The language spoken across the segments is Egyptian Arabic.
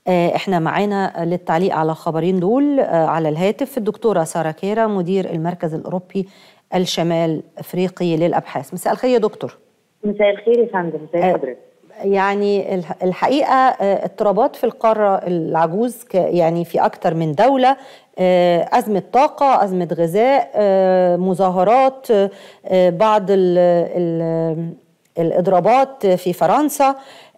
احنا معانا للتعليق على خبرين دول على الهاتف الدكتوره ساره كيرا مدير المركز الاوروبي الشمال افريقي للابحاث مساء الخير يا دكتور مساء الخير يا فندم ازي حضرتك يعني الحقيقه اضطرابات في القاره العجوز يعني في اكثر من دوله ازمه طاقه ازمه غذاء مظاهرات بعض ال ال الاضرابات في فرنسا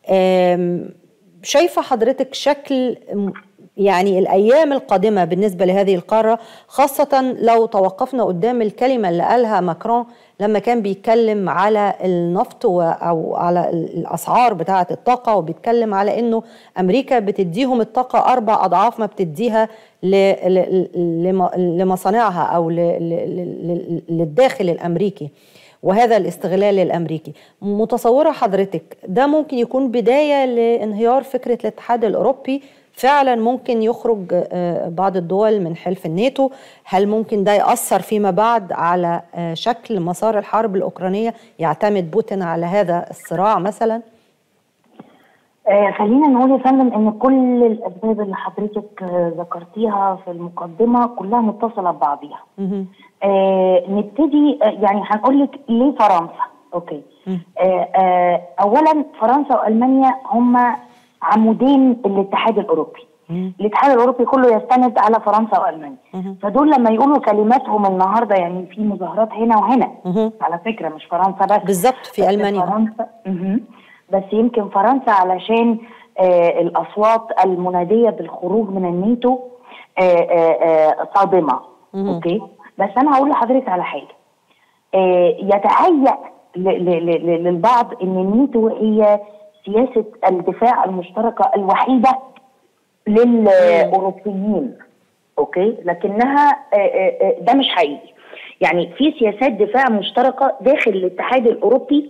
شايفه حضرتك شكل يعني الايام القادمه بالنسبه لهذه القاره خاصه لو توقفنا قدام الكلمه اللي قالها ماكرون لما كان بيتكلم على النفط او على الاسعار بتاعه الطاقه وبيتكلم على انه امريكا بتديهم الطاقه اربع اضعاف ما بتديها لمصانعها او للداخل الامريكي وهذا الاستغلال الامريكي متصوره حضرتك ده ممكن يكون بدايه لانهيار فكره الاتحاد الاوروبي فعلا ممكن يخرج بعض الدول من حلف الناتو هل ممكن ده يأثر فيما بعد على شكل مسار الحرب الأوكرانية يعتمد بوتين على هذا الصراع مثلا آه خلينا نقول يا فندم ان كل الاسباب اللي حضرتك ذكرتيها في المقدمه كلها متصله ببعضيها. آه نبتدي آه يعني هنقول لك ليه فرنسا؟ اوكي. آه آه اولا فرنسا والمانيا هما عمودين الاتحاد الاوروبي مم. الاتحاد الاوروبي كله يستند على فرنسا والمانيا مم. فدول لما يقولوا كلماتهم النهارده يعني في مظاهرات هنا وهنا مم. على فكره مش فرنسا بس بالظبط في المانيا فرنسا بس يمكن فرنسا علشان آه الاصوات المناديه بالخروج من الناتو آه آه صادمه اوكي بس انا هقول لحضرتك على حاجه يتهيأ للبعض ان الناتو هي سياسة الدفاع المشتركة الوحيدة للأوروبيين أوكي لكنها ده مش حقيقي يعني في سياسات دفاع مشتركة داخل الاتحاد الأوروبي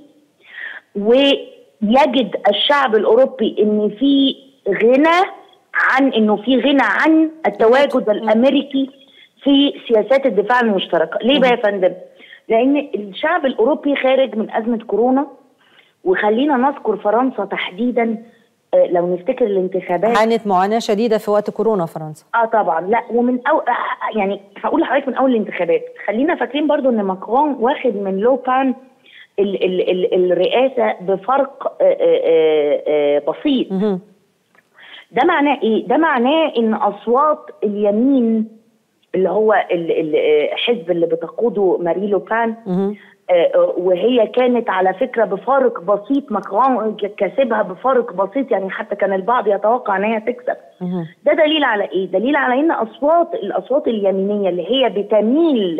ويجد الشعب الأوروبي إن في غنى عن إنه في غنى عن التواجد الأمريكي في سياسات الدفاع المشتركة ليه بقى يا فندم؟ لأن الشعب الأوروبي خارج من أزمة كورونا وخلينا نذكر فرنسا تحديدا لو نفتكر الانتخابات عانت معاناه شديده في وقت كورونا فرنسا اه طبعا لا ومن أو يعني هقول لحضرتك من اول الانتخابات خلينا فاكرين برضو ان ماكرون واخد من لوبان ال ال ال الرئاسه بفرق آآ آآ بسيط ده معناه ايه؟ ده معناه ان اصوات اليمين اللي هو الحزب اللي بتقوده ماري لوبان وهي كانت على فكره بفارق بسيط ماكرون كسبها بفارق بسيط يعني حتى كان البعض يتوقع ان هي تكسب ده دليل على ايه؟ دليل على ان اصوات الاصوات اليمينيه اللي هي بتميل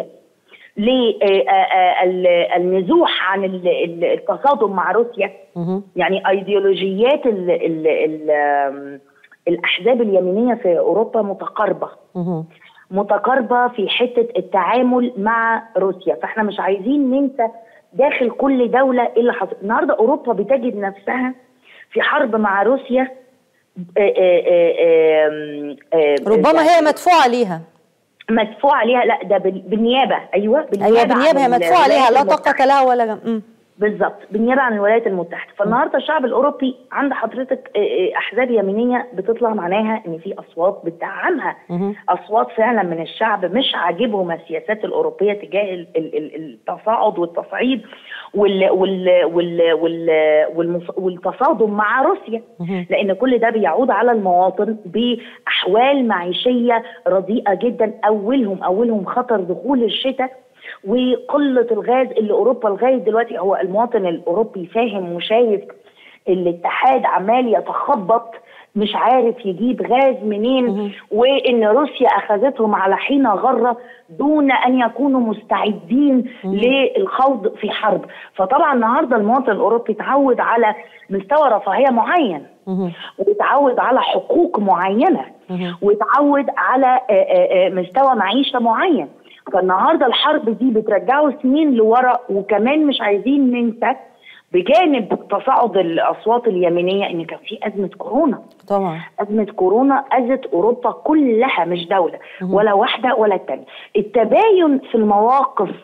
للنزوح عن التصادم مع روسيا يعني ايديولوجيات ال ال ال الاحزاب اليمينيه في اوروبا متقاربه متقاربه في حته التعامل مع روسيا فاحنا مش عايزين ننسى داخل كل دوله ايه اللي حصل النهارده اوروبا بتجد نفسها في حرب مع روسيا آآ آآ آآ ربما هي مدفوعه ليها مدفوع عليها لا ده بالنيابه ايوه بالنيابه ايوه بالنيابه هي مدفوع عليها لا طاقه لها ولا م. بالظبط بالنيابه عن الولايات المتحده فالنهارده الشعب الاوروبي عند حضرتك احزاب يمينيه بتطلع معناها ان في اصوات بتدعمها اصوات فعلا من الشعب مش عاجبهم السياسات الاوروبيه تجاه التصاعد والتصعيد وال وال وال وال والتصادم مع روسيا لان كل ده بيعود على المواطن باحوال معيشيه رديئه جدا اولهم اولهم خطر دخول الشتاء وقله الغاز اللي اوروبا لغايه دلوقتي هو المواطن الاوروبي فاهم وشايف الاتحاد عمال يتخبط مش عارف يجيب غاز منين وان روسيا اخذتهم على حين غره دون ان يكونوا مستعدين للخوض في حرب فطبعا النهارده المواطن الاوروبي اتعود على مستوى رفاهيه معين وتعود على حقوق معينه وتعود على مستوى معيشه معين فالنهارده الحرب دي بترجعه سنين لورا وكمان مش عايزين ننسى بجانب تصاعد الاصوات اليمينيه ان كان في ازمه كورونا طبعا ازمه كورونا اذت اوروبا كلها مش دوله ولا واحده ولا الثانيه التباين في المواقف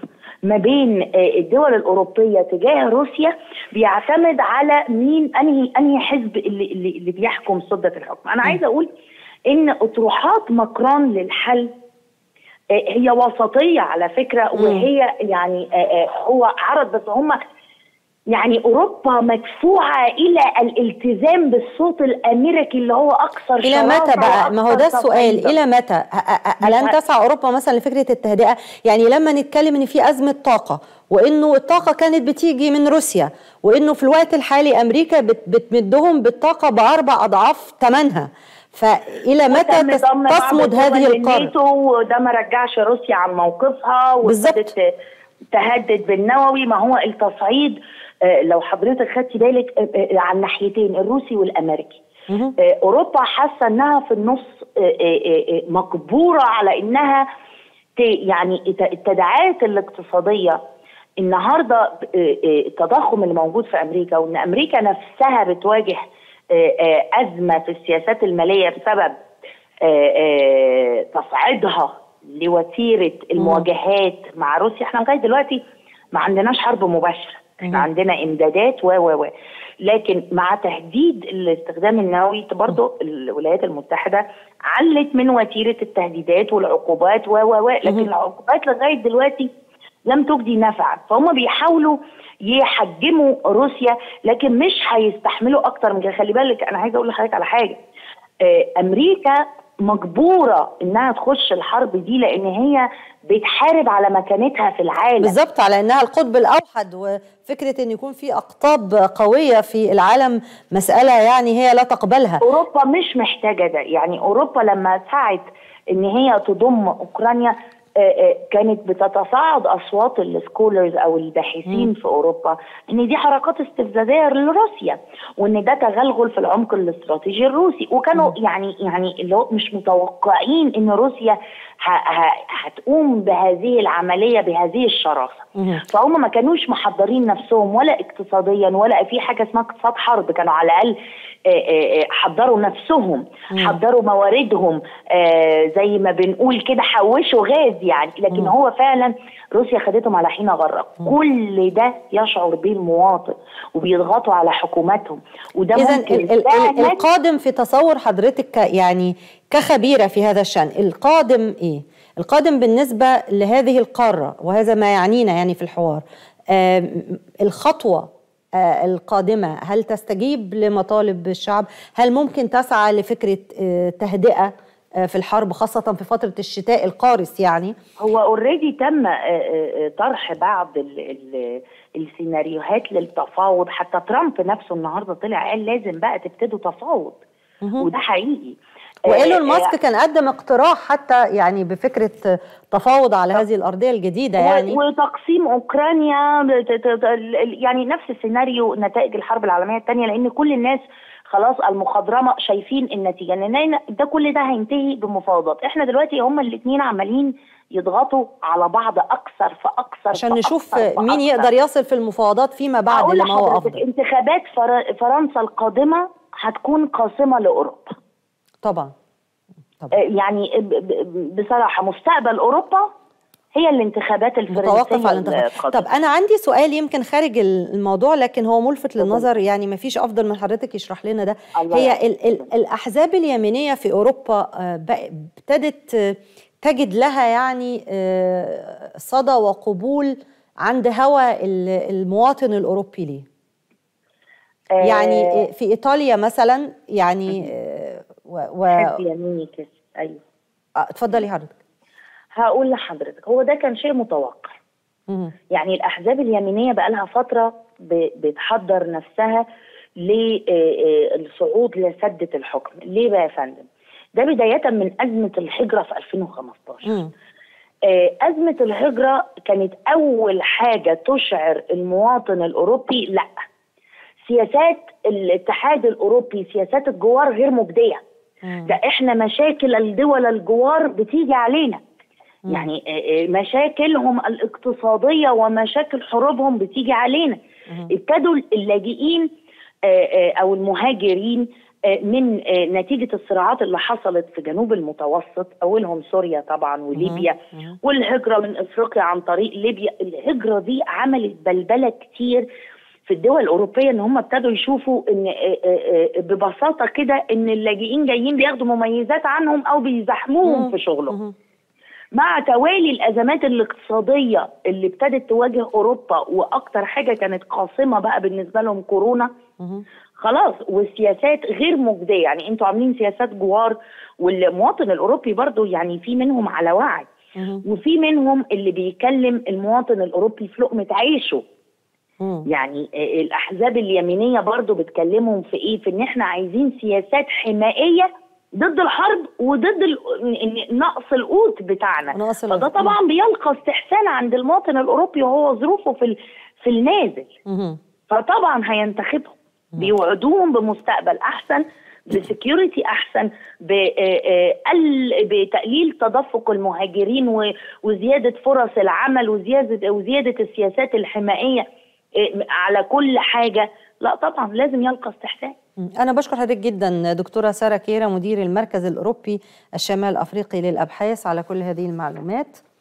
ما بين الدول الاوروبيه تجاه روسيا بيعتمد على مين انهي انهي حزب اللي اللي, اللي بيحكم سده الحكم انا عايزه اقول ان اطروحات ماكرون للحل هي وسطيه على فكره وهي يعني هو عرض بس هم يعني اوروبا مدفوعه الى الالتزام بالصوت الامريكي اللي هو اكثر الى متى بقى ما هو ده السؤال الى متى الان تسعى اوروبا مثلا لفكره التهدئه يعني لما نتكلم ان في ازمه طاقه وانه الطاقه كانت بتيجي من روسيا وانه في الوقت الحالي امريكا بتمدهم بالطاقه باربع اضعاف ثمنها فالى متى تصمد هذه القاره وده ما رجعش روسيا عن موقفها بالظبط تهدد بالنووي ما هو التصعيد لو حضرتك خدتي بالك على الناحيتين الروسي والامريكي اوروبا حاسه انها في النص مجبوره على انها يعني التداعيات الاقتصاديه النهارده التضخم اللي موجود في امريكا وان امريكا نفسها بتواجه ازمه في السياسات الماليه بسبب تصعيدها لوتيره المواجهات مع روسيا احنا لغايه دلوقتي ما عندناش حرب مباشره احنا عندنا امدادات و و و لكن مع تهديد الاستخدام النووي برضه الولايات المتحده علت من وتيره التهديدات والعقوبات و و و لكن العقوبات لغايه دلوقتي لم تجدي نفعا فهم بيحاولوا يحجموا روسيا لكن مش هيستحملوا اكتر من كده خلي بالك انا عايزه اقول لحضرتك على حاجه امريكا مجبوره انها تخش الحرب دي لان هي بتحارب على مكانتها في العالم بالظبط على انها القطب الاوحد وفكره ان يكون في اقطاب قويه في العالم مساله يعني هي لا تقبلها اوروبا مش محتاجه ده يعني اوروبا لما سعت ان هي تضم اوكرانيا كانت بتتصاعد اصوات السكولرز او الباحثين م. في اوروبا ان دي حركات استفزازيه لروسيا وان ده تغلغل في العمق الاستراتيجي الروسي وكانوا م. يعني يعني اللي هو مش متوقعين ان روسيا هتقوم بهذه العمليه بهذه الشراسه فهم ما كانوش محضرين نفسهم ولا اقتصاديا ولا في حاجه اسمها اقتصاد حرب كانوا على الاقل حضروا نفسهم حضروا مواردهم زي ما بنقول كده حوشوا غاز يعني لكن هو فعلا روسيا خدتهم على حين غرق كل ده يشعر به المواطن وبيضغطوا على حكوماتهم وده اذا القادم في تصور حضرتك يعني كخبيره في هذا الشان القادم ايه القادم بالنسبه لهذه القاره وهذا ما يعنينا يعني في الحوار آه الخطوه آه القادمه هل تستجيب لمطالب الشعب هل ممكن تسعى لفكره آه تهدئه في الحرب خاصة في فترة الشتاء القارس يعني هو اوريدي تم طرح بعض ال ال السيناريوهات للتفاوض حتى ترامب نفسه النهارده طلع قال لازم بقى تبتدوا تفاوض وده حقيقي وايلون ماسك كان قدم اقتراح حتى يعني بفكره تفاوض على هذه الارضيه الجديده يعني وتقسيم اوكرانيا يعني نفس السيناريو نتائج الحرب العالميه الثانيه لان كل الناس خلاص المخضرمه شايفين النتيجه لان ده كل ده هينتهي بمفاوضات احنا دلوقتي هما الاثنين عمالين يضغطوا على بعض اكثر فاكثر عشان فأكثر نشوف فأكثر مين يقدر يصل في المفاوضات فيما بعد لما هو افضل انتخابات فرنسا القادمه هتكون قاسمه لاوروبا طبعا طبعا يعني بصراحه مستقبل اوروبا هي الانتخابات الفرنسيه متوقف على الانتخابات طب انا عندي سؤال يمكن خارج الموضوع لكن هو ملفت للنظر يعني ما فيش افضل من حضرتك يشرح لنا ده هي ال ال الاحزاب اليمينيه في اوروبا ابتدت تجد لها يعني صدى وقبول عند هوى المواطن الاوروبي ليه يعني في ايطاليا مثلا يعني و, و... يميني كده ايوه اتفضلي حضرتك هقول لحضرتك هو ده كان شيء متوقع يعني الاحزاب اليمينيه بقى لها فتره بتحضر نفسها للصعود لسده الحكم ليه بقى يا فندم ده بدايه من ازمه الهجره في 2015 م. أزمة الهجرة كانت أول حاجة تشعر المواطن الأوروبي لأ سياسات الاتحاد الأوروبي سياسات الجوار غير مجدية ده احنا مشاكل الدول الجوار بتيجي علينا مم. يعني مشاكلهم الاقتصاديه ومشاكل حروبهم بتيجي علينا ابتدوا اللاجئين او المهاجرين من نتيجة الصراعات اللي حصلت في جنوب المتوسط أولهم سوريا طبعا وليبيا والهجرة من إفريقيا عن طريق ليبيا الهجرة دي عملت بلبلة كتير في الدول الأوروبية إن هم ابتدوا يشوفوا إن ببساطة كده إن اللاجئين جايين بياخدوا مميزات عنهم أو بيزاحموهم في شغلهم مع توالي الازمات الاقتصاديه اللي ابتدت تواجه اوروبا واكتر حاجه كانت قاصمه بقى بالنسبه لهم كورونا خلاص والسياسات غير مجديه يعني انتوا عاملين سياسات جوار والمواطن الاوروبي برضو يعني في منهم على وعي وفي منهم اللي بيكلم المواطن الاوروبي في لقمه عيشه يعني الاحزاب اليمينيه برضو بتكلمهم في ايه في ان احنا عايزين سياسات حمائيه ضد الحرب وضد نقص القوت بتاعنا نقص فده طبعا بيلقى استحسان عند المواطن الاوروبي وهو ظروفه في في النازل فطبعا هينتخبهم بيوعدوهم بمستقبل احسن بسكيورتي احسن بتقليل تدفق المهاجرين وزياده فرص العمل وزياده وزياده السياسات الحمائيه على كل حاجه لا طبعا لازم يلقى استحسان أنا بشكر حضرتك جدا دكتورة سارة كيرا مدير المركز الأوروبي الشمال الأفريقي للأبحاث على كل هذه المعلومات